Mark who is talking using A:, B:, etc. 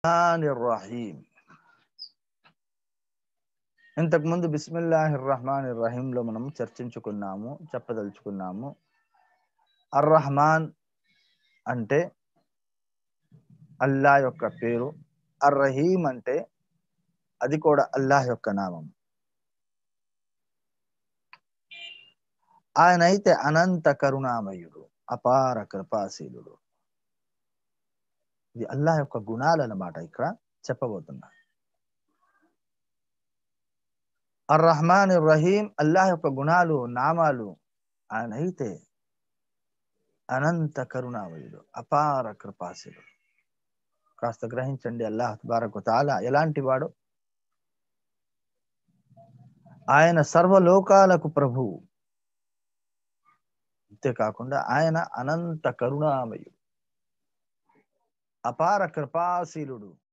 A: రహీం ఇంతకుముందు బిస్మిల్లాహిర్ రహమాన్ రహీంలో మనం చర్చించుకున్నాము చెప్పదలుచుకున్నాము అర్ రహమాన్ అంటే అల్లా యొక్క పేరు అర్ రహీం అంటే అది కూడా అల్లాహ్ యొక్క నామం ఆయన అయితే అనంత కరుణామయుడు అపార కృపాశీలుడు ఇది అల్లాహ్ యొక్క గుణాలు అన్నమాట ఇక్కడ చెప్పబోతున్నా అర్ రహమాన్ రహీం అల్లాహ్ యొక్క గుణాలు నామాలు ఆయన అయితే అనంత కరుణామయుడు అపార కృపాశీలుడు కాస్త గ్రహించండి అల్లాహ్ తబారకు తాలా ఎలాంటి వాడు ఆయన సర్వలోకాలకు ప్రభువు అంతేకాకుండా ఆయన అనంత కరుణామయుడు అపార కృపాశీలుడు